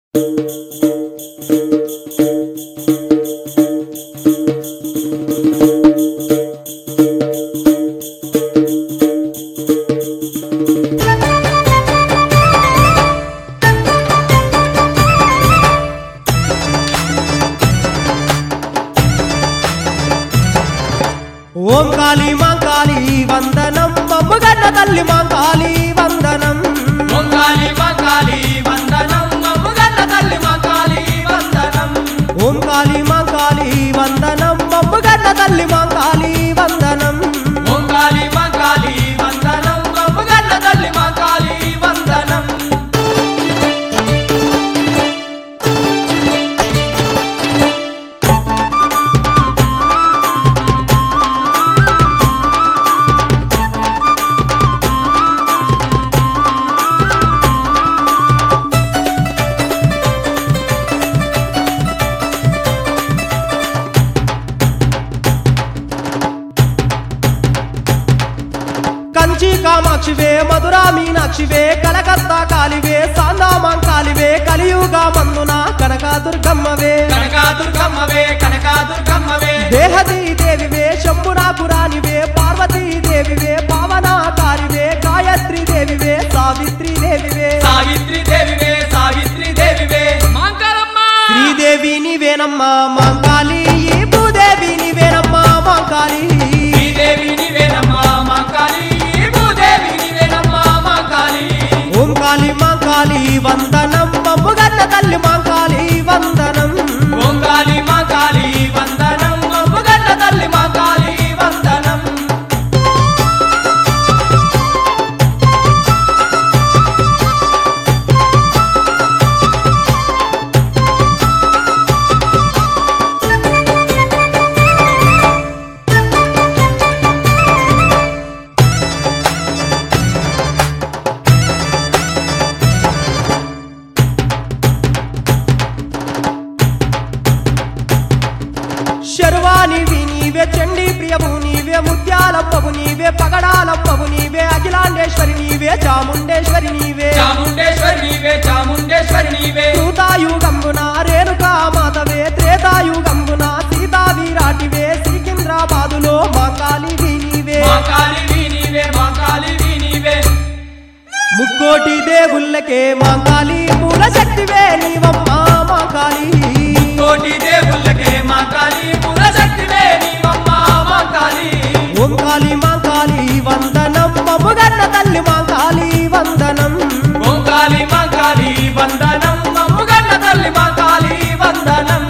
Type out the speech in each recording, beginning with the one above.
ఓం కాళీ మాంకాళి వందనం మమ్మగడ్డ తల్లి మాంకాళి వందనం మంగాలి మంగాలి వందనం మమ్ముగన్న తల్లి మంగాలి వందనం ఓం కాళీ మాంకాళి వందనం మమ్మగడ్డ తల్లి మాంకాళి వందనం మంగాలి మంగాలి వందనం మమ్ముగన్న తల్లి మంగాలి వందనం కంచి కామాక్షివే మధురా మీనాక్షివే కలకత్తా కాలివే సాందా మాంకాలివే కలియుగా మందున కనకా దుర్గమ్మవే కనకా దుర్గమ్మవే కనకా దుర్గమ్మవే దేహదీ దేవివే శంభునాపురానివే పార్వతీ దేవివే పావనాకారివే గాయత్రి దేవివే సావిత్రి దేవివే సావిత్రి దేవివే సావిత్రి దేవివే మంగళమ్మ శ్రీదేవి నీవేనమ్మా మాంకాళి ఈ భూదేవి నీవేనమ్మా మాంకాళి శ్రీదేవి నీవేనమ్మా మంగాలి భూదేవి నీవేనమ్మా మంగాలి ఓం కాళి మాంకాళి వందనం మమ్ముగన్న తల్లి మాంకాళి వందనం మంగాలి మంగాలి వందనం మమ్ముగన్న తల్లి మంగాలి వందనం శర్వాణివి నీవే చండీ ప్రియము నీవే ముత్యాలమ్మవు నీవే పగడాలమ్మవు నీవే అఖిలాండేశ్వరి నీవే చాముండేశ్వరి నీవే చాముండేశ్వరి నీవే చాముండేశ్వరి నీవే సూతాయుగంబున రేణుకా మాతవే త్రేతాయుగంబున సీతా వీరాటివే సికింద్రాబాదులో మాంకాళి నీవే మాంకాలి నీవే మాంకాలి నీవే ముక్కోటి దేవుళ్ళకే మాంకాళి మూల శక్తివే నీవమ్మా మాంకాళి కోటి దేవుళ్ళకే మాంకాలి పురశక్తివే నీవమ్మ మాంకాలి ఓం కాళి మాంకాళి వందనం మమ్ముగన్న తల్లి మాంకాళి వందనం ఓంకాలి మాంకాలి వందనం మమ్ముగన్న తల్లి మాంకాలి వందనం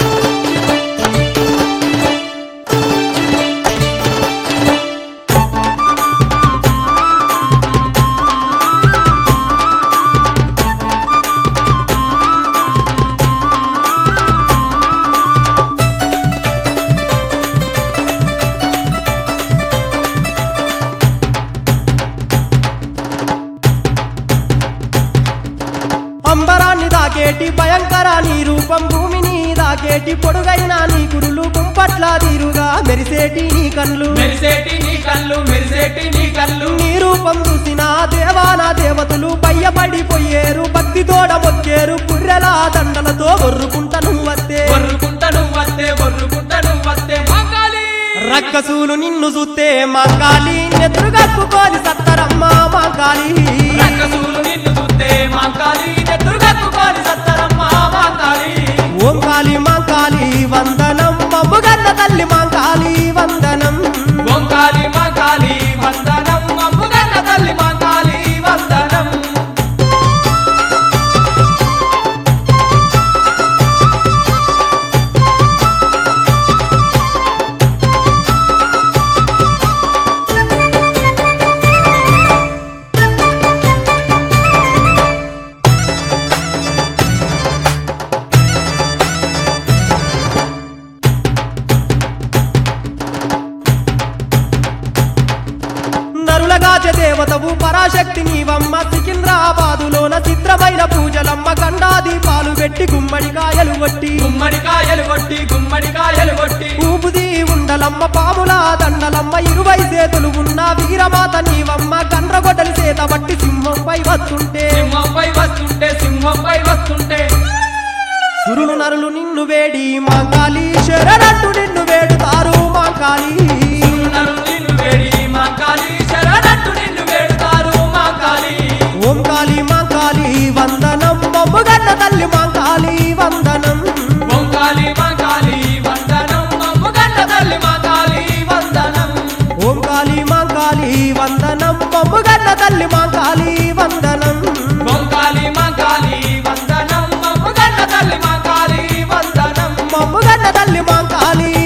అంబరాన్ని దాకేటి భయంకర నీ రూపం భూమిని దాకేటి పొడుగైన నీ కురులు కుంపట్ల తీరుగా మెరిసేటి నీ కళ్ళు మెరిసేటి నీ కళ్ళు మెరిసేటి నీ కళ్ళు నీ రూపం చూసిన దేవాన దేవతలు భయపడిపోయేరు భక్తి తోడ మొక్కేరు కుర్రెల దండలతో ఒర్రుకుంటను వస్తే ఒర్రుకుంట నువ్వస్తే ఒర్రుకుంట నువ్వస్తే మాంకాలి రక్కసూలు నిన్ను చూస్తే మాంకాలి నెత్రుగక్కుకోని సత్తరమ్మ మాంకాలి రక్కసూలు నిన్ను చూస్తే మాంకాలి నెత్తురుగక్కుకోని సత్తరమ్మ మాంకాలి ఓం కాళి మాంకాలి వందనం మమ్ముగన్న తల్లి మాంకాలి వందనం ఓంకాలి మాంకాలి వందనం మమ్ముగన్న తల్లి మాంకాలి వందనం నరులగాచ దేవతవు పరాశక్తి నీవమ్మ సికింద్రాబాదులోన చిత్రమైన పూజలమ్మ గండాది పాలు పెట్టి గుమ్మడికాయలు కొట్టి గుమ్మడికాయలు కొట్టి గుమ్మడికాయలు కొట్టి ఊపుది ఉండలమ్మ పాముల దండలమ్మ ఇరువై చేతులు ఉన్న వీరమాత నీవమ్మ గండ్రగొడ్డలి చేత బట్టి సింహంపై వస్తుంటే సింహంపై వస్తుంటే సింహంపై వస్తుంటే సురులు నరులు నిన్ను వేడి మాంకాళి శరణట్టు నిన్ను వేడుతారు మాంకాళి నన్ను నిన్ను వేడి మాంకాళి శరణట్టు నిన్ను వేడుతారు మాంకాళి ఓం కాళీ మాంకాళి వందనం మమ్ముగన్న తల్లి మాంకాళి వందనం ఓంకాళి మాంకాళి వందనం మమ్ముగన్న తల్లి మాంకాళి వందనం ఓం కాళీ మాంకాళి వందనం మమ్ముగన్న తల్లి మాంకాళి వందనం ఓంకాళి మాంకాళి వందనం మమ్ముగన్న తల్లి మాంకాళి వందనం మమ్ముగన్న తల్లి మాంకాళి